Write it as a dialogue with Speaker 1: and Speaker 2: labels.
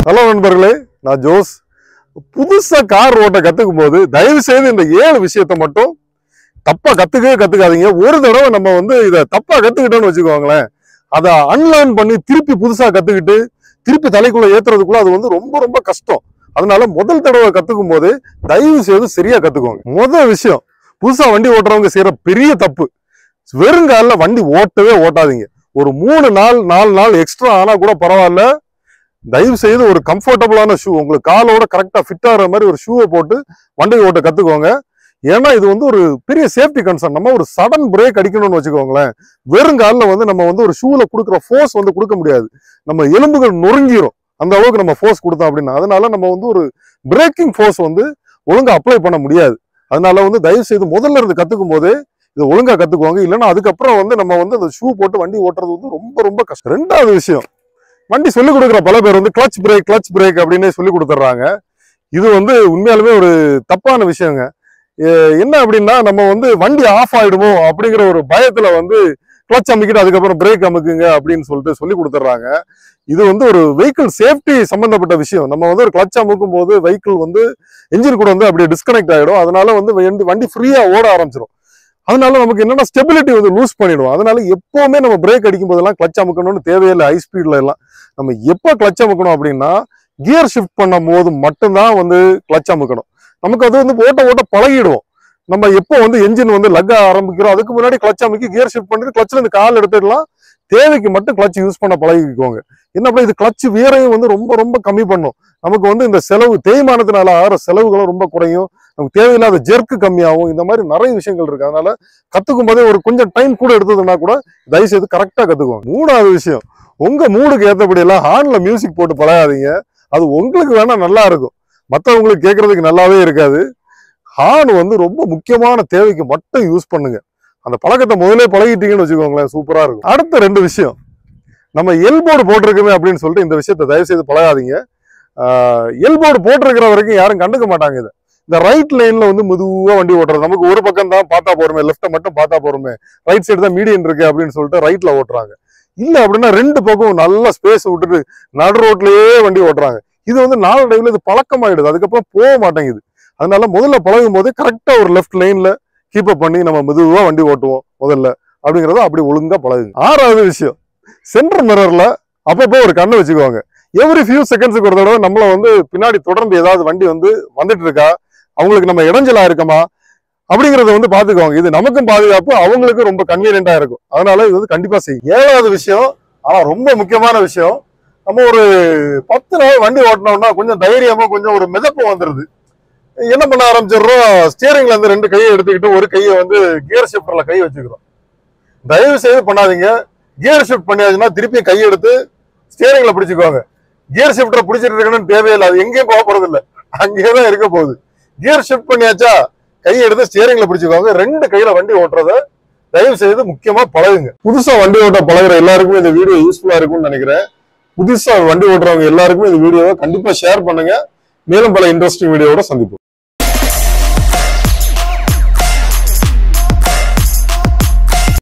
Speaker 1: hello நண்பர்களே நான் Jose புதுசா கார் ஓட்ட கத்துக்கும் போது தயவு செய்து இந்த ஏழு விஷயத்த மட்டும் தப்பா கத்துக்கவே கத்துக்காதீங்க ஒரு தடவை நம்ம வந்து இதை தப்பா கத்துக்கிட்டோம்னு வச்சுக்கோங்களேன் அதை அன்லேர்ன் பண்ணி திருப்பி புதுசா கத்துக்கிட்டு திருப்பி தலைக்குள்ள ஏத்துறதுக்குள்ள அது வந்து ரொம்ப ரொம்ப கஷ்டம் அதனால முதல் தடவை கத்துக்கும் போது தயவு செய்து சரியா கத்துக்கோங்க முதல் விஷயம் புதுசா வண்டி ஓட்டுறவங்க செய்யற பெரிய தப்பு வெறுங்காலில் வண்டி ஓட்டவே ஓட்டாதீங்க ஒரு மூணு நாள் நாலு நாள் எக்ஸ்ட்ரா ஆனா கூட பரவாயில்ல தயவு செய்து ஒரு கம்ஃபர்டபுளான ஷூ உங்களுக்கு காலோட கரெக்டா ஃபிட் ஆகிற மாதிரி ஒரு ஷூவை போட்டு வண்டி ஓட்ட கத்துக்கோங்க ஏன்னா இது வந்து ஒரு பெரிய சேஃப்டி கன்சர்ன் நம்ம ஒரு சடன் பிரேக் அடிக்கணும்னு வச்சுக்கோங்களேன் வெறும் காலில் வந்து நம்ம வந்து ஒரு ஷூல கொடுக்குற ஃபோர்ஸ் வந்து கொடுக்க முடியாது நம்ம எலும்புகள் நொறுங்கிரும் அந்த அளவுக்கு நம்ம ஃபோர்ஸ் கொடுத்தோம் அப்படின்னா அதனால நம்ம வந்து ஒரு பிரேக்கிங் ஃபோர்ஸ் வந்து ஒழுங்கா அப்ளை பண்ண முடியாது அதனால வந்து தயவு செய்து முதல்ல இருந்து கத்துக்கும் போது இதை ஒழுங்கா கத்துக்குவாங்க இல்லைன்னா அதுக்கப்புறம் வந்து நம்ம வந்து அந்த ஷூ போட்டு வண்டி ஓட்டுறது வந்து ரொம்ப ரொம்ப கஷ்டம் ரெண்டாவது விஷயம் வண்டி சொல்லி கொடுக்குற பல பேர் வந்து கிளச் பிரேக் கிளச் பிரேக் அப்படின்னே சொல்லி கொடுத்துட்றாங்க இது வந்து உண்மையாலுமே ஒரு தப்பான விஷயங்க எ- என்ன அப்படின்னா நம்ம வந்து வண்டி ஆஃப் ஆயிடுமோ அப்படிங்கிற ஒரு பயத்துல வந்து கிளச் அமுக்கிட்டு அதுக்கப்புறம் பிரேக் அமுக்குங்க அப்படின்னு சொல்லிட்டு சொல்லி கொடுத்துட்றாங்க இது வந்து ஒரு வெஹிக்கிள் சேஃப்டி சம்பந்தப்பட்ட விஷயம் நம்ம வந்து ஒரு கிளச் அமுக்கும் போது வெஹிக்கிள் வந்து என்ஜின் கூட வந்து அப்படியே டிஸ்கனெக்ட் ஆயிடும் அதனால வந்து வண்டி- வண்டி ஃப்ரீயா ஓட ஆரம்பிச்சிடும் அதனால நமக்கு என்னன்னா ஸ்டெபிலிட்டி வந்து லூஸ் பண்ணிடும் அதனால எப்பவுமே நம்ம பிரேக் அடிக்கும் போதெல்லாம் கிளச் அமுக்கணும்னு தேவையில்லை ஹை ஸ்பீட்ல எல்லாம் நம்ம எப்போ கிளச் அமுக்கணும் அப்படின்னா கியர் ஷிஃப்ட் பண்ணும் போது மட்டும்தான் வந்து கிளச் அமுக்கணும் நமக்கு அது வந்து ஓட்ட ஓட்ட பழகிடுவோம் நம்ம எப்போ வந்து என்ஜின் வந்து லக்க ஆரம்பிக்கிறோம் அதுக்கு முன்னாடி கிளச் அமுக்கி கியர் ஷிஃப்ட் பண்ணிட்டு கிளச்ல இருந்து கால் எடுத்துடலாம் தேவைக்கு மட்டும் கிளச் யூஸ் பண்ண பழகிக்கோங்க என்ன அப்படி இது கிளச் வீரையும் வந்து ரொம்ப ரொம்ப கம்மி பண்ணும் நமக்கு வந்து இந்த செலவு தேய்மானத்தினால ஆகிற செலவுகளும் ரொம்ப குறையும் நமக்கு தேவையில்லாத ஜெர்க்கு கம்மியாகும் இந்த மாதிரி நிறைய விஷயங்கள் இருக்கு அதனால கத்துக்கும் போதே ஒரு கொஞ்சம் டைம் கூட எடுத்ததுன்னா கூட தயவு செய்து கரெக்டா கத்துக்குவாங்க மூணாவது விஷயம் உங்க மூடுக்கு ஏத்தபடி எல்லாம் ஹார்ன்ல மியூசிக் போட்டு பழகாதீங்க அது உங்களுக்கு வேணா நல்லா இருக்கும் மத்தவங்களுக்கு கேட்கறதுக்கு நல்லாவே இருக்காது ஹார்ன் வந்து ரொம்ப முக்கியமான தேவைக்கு மட்டும் யூஸ் பண்ணுங்க அந்த பழக்கத்தை முதல்ல பழகிட்டீங்கன்னு வச்சுக்கோங்களேன் சூப்பரா இருக்கும் அடுத்த ரெண்டு விஷயம் நம்ம எல்போர்டு போட்டிருக்குமே அப்படின்னு சொல்லிட்டு இந்த விஷயத்தை தயவு செய்து பழகாதீங்க எல்போர்டு போட்டிருக்கிற வரைக்கும் யாரும் கண்டுக்க மாட்டாங்க இதை இந்த ரைட் லைன்ல வந்து மெதுவா வண்டி ஓட்டுறது நமக்கு ஒரு பக்கம் தான் பார்த்தா போறோமே லெஃப்ட்டை மட்டும் பார்த்தா போறோமே ரைட் சைடு தான் மீடியன் இருக்கு அப்படின்னு சொல்லிட்டு ரைட்ல ஓட்டுறாங்க இல்ல அப்படின்னா ரெண்டு பக்கம் நல்ல ஸ்பேஸ் விட்டுட்டு நடு ரோட்லயே வண்டி ஓட்டுறாங்க இது வந்து நாளடைவில் இது பழக்கமாயிடுது அதுக்கப்புறம் போக மாட்டேங்குது அதனால முதல்ல பழகும் போது கரெக்டா ஒரு லெஃப்ட் லைன்ல கீப் அப் பண்ணி நம்ம மெதுவா வண்டி ஓட்டுவோம் முதல்ல அப்படிங்கறத அப்படி ஒழுங்கா பழகுங்க ஆறாவது விஷயம் சென்டர் மிரர்ல அப்பப்போ ஒரு கண்ணை வச்சுக்குவாங்க எவ்ரி ஃபியூ செகண்ட்ஸுக்கு ஒரு தடவை நம்மள வந்து பின்னாடி தொடர்ந்து ஏதாவது வண்டி வந்து வந்துட்டு இருக்கா அவங்களுக்கு நம்ம இடைஞ்சலா இருக்கமா அப்படிங்கறத வந்து பாத்துக்குவாங்க இது நமக்கும் பாதுகாப்பு அவங்களுக்கும் ரொம்ப கன்வீனியன்டா இருக்கும் அதனால இது வந்து கண்டிப்பா செய்யும் ஏழாவது விஷயம் ஆனா ரொம்ப முக்கியமான விஷயம் நம்ம ஒரு பத்து நாள் வண்டி ஓட்டினோம்னா கொஞ்சம் தைரியமா கொஞ்சம் ஒரு மிதப்பு வந்துருது என்ன பண்ண ஆரம்பிச்சிடுறோம் ஸ்டியரிங்ல இருந்து ரெண்டு கையை எடுத்துக்கிட்டு ஒரு கையை வந்து கியர் ஷிஃப்டர்ல கை வச்சுக்கிறோம் தயவு செய்து பண்ணாதீங்க கியர் ஷிஃப்ட் பண்ணியாச்சுன்னா திருப்பி கை எடுத்து ஸ்டியரிங்ல பிடிச்சுக்கோங்க கியர் ஷிஃப்டரை பிடிச்சிட்டு இருக்கணும்னு தேவையில்லை அது எங்கேயும் போக போறது இல்ல அங்கேயே தான் இருக்க போகுது கியர் ஷிஃப்ட் பண்ணியாச்சா கையை எடுத்து ஸ்டியரிங்ல பிடிச்சுக்கோங்க ரெண்டு கையில வண்டி ஓட்டுறத தயவு செய்து முக்கியமா பழகுங்க புதுசா வண்டி ஓட்ட பழகுற எல்லாருக்குமே இந்த வீடியோ யூஸ்ஃபுல்லா இருக்கும்னு நினைக்கிறேன் புதுசா வண்டி ஓட்டுறவங்க எல்லாருக்குமே இந்த வீடியோவை கண்டிப்பா ஷேர் பண்ணுங்க மேலும் பல இன்ட்ரெஸ்டிங் வீடியோவோட சந்திப்போம்